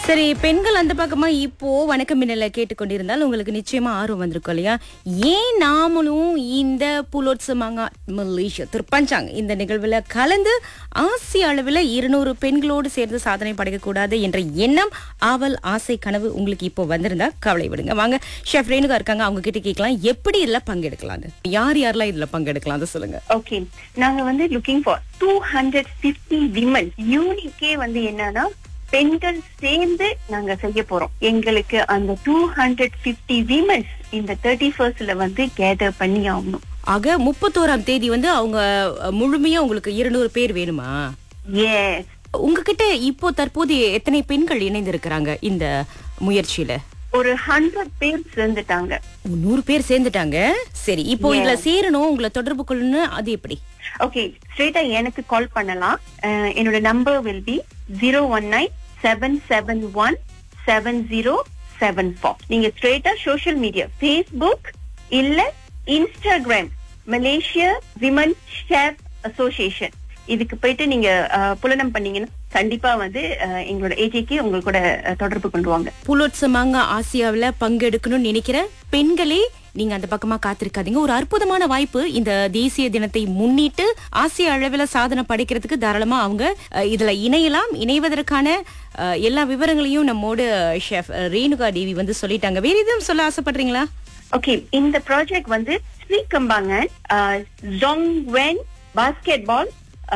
சரி பெண்கள் அந்த பக்கமா இப்போ வணக்கம் மின்னல கேட்டுக்கொண்டிருந்தால் உங்களுக்கு நிச்சயமா ஆர்வம் வந்திருக்கும் இல்லையா ஏன் நாமளும் இந்த புலோத்சமாங்க மலேசியா திருப்பஞ்சாங் இந்த நிகழ்வுல கலந்து ஆசிய அளவில் இருநூறு பெண்களோடு சேர்ந்து சாதனை படைக்கக்கூடாது என்ற எண்ணம் ஆவல் ஆசை கனவு உங்களுக்கு இப்போ வந்திருந்தா கவலை விடுங்க வாங்க ஷெஃப் ரேணுகா இருக்காங்க அவங்க கிட்ட கேட்கலாம் எப்படி இதுல பங்கெடுக்கலாம் யார் யாரெல்லாம் இதுல பங்கெடுக்கலாம் அதை சொல்லுங்க ஓகே நாங்க வந்து looking for two hundred fifty women யூனிக்கே வந்து என்னன்னா பெண்கள் சேர்ந்து நாங்க செய்ய போறோம் எங்களுக்கு அந்த டூ ஹண்ட்ரட் பிப்டி விமன்ஸ் இந்த தேர்ட்டி ஃபர்ஸ்ட்ல வந்து கேதர் பண்ணி ஆகணும் ஆக முப்பத்தோராம் தேதி வந்து அவங்க அஹ், முழுமையா உங்களுக்கு இருநூறு பேர் வேணுமா எஸ் உங்ககிட்ட இப்போ தற்போது எத்தனை பெண்கள் இணைந்திருக்கிறாங்க இந்த முயற்சியில ஒரு ஹண்ட்ரட் பேர் சேர்ந்துட்டாங்க ஓ, நூறு பேர் சேர்ந்துட்டாங்க சரி இப்போ இதுல சேரணும் உங்களை தொடர்பு கொள்ளணும் அது எப்படி ஓகே ஸ்ட்ரெயிட்டா எனக்கு கால் பண்ணலாம் அஹ், என்னோட number will be zero one nine seven seven one seven zero seven four நீங்க ஸ்ட்ரெயிட்டா சோஷியல் மீடியா ஃபேஸ்புக் இல்ல Instagram Malaysia women shape association இதுக்கு போயிட்டு நீங்க அஹ், புலனம் பண்ணீங்கன்னா கண்டிப்பா வந்து அஹ், எங்களோட ஏஜேக்கு உங்க கூட அஹ், தொடர்பு கொண்டுவாங்க புலோட்சமாங்க ஆசியாவுல பங்கெடுக்கணும்னு நினைக்கிற பெண்களே நீங்க அந்த பக்கமா காத்திருக்காதீங்க ஒரு அற்புதமான வாய்ப்பு இந்த தேசிய தினத்தை முன்னிட்டு ஆசிய அளவில் சாதனை படைக்கிறதுக்கு தாராளமா அவங்க அஹ், இதுல இணையலாம் இணைவதற்கான அஹ், எல்லா விவரங்களையும் நம்மோடு ஷெஃப் ரேணுகா தேவி வந்து சொல்லிட்டாங்க வேற எதுவும் சொல்ல ஆசைப்படுறீங்களா ஓகே இந்த ப்ராஜெக்ட் வந்து Seri Kembangan Jong Wen basketball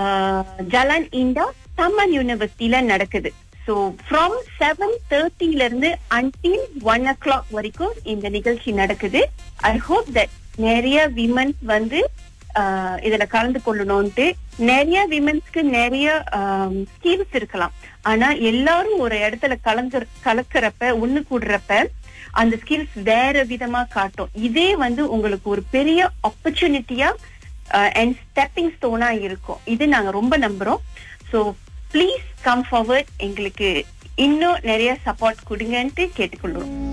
Jalan Indah Taman யூனிவர்சிட்டியில நடக்குது ஸோ ஃப்ரம் செவன் தேர்ட்டில இருந்து அன்டில் ஒன் ஓ கிளாக் வரைக்கும் இந்த நிகழ்ச்சி நடக்குது ஐ ஹோப் தட் நிறைய விமன்ஸ் வந்து ஆஹ் இதுல கலந்து கொள்ளணும்ட்டு நிறைய விமன்ஸ்க்கு நிறைய ஸ்கீம்ஸ் இருக்கலாம் ஆனா எல்லாரும் ஒரு இடத்துல கலந்து கலக்கிறப்ப ஒண்ணு கூடுறப்ப அந்த ஸ்கில்ஸ் வேற விதமா காட்டும் இதே வந்து உங்களுக்கு ஒரு பெரிய ஆப்பர்ச்சுனிட்டியா அண்ட் ஸ்டெப்பிங் ஸ்டோனா இருக்கும் இது நாங்க ரொம்ப நம்புறோம் ஸோ ப்ளீஸ் கம் ஃபார்வர்ட் எங்களுக்கு இன்னும் நிறைய சப்போர்ட் கொடுங்கன்ட்டு கேட்டுக்கொள்றோம்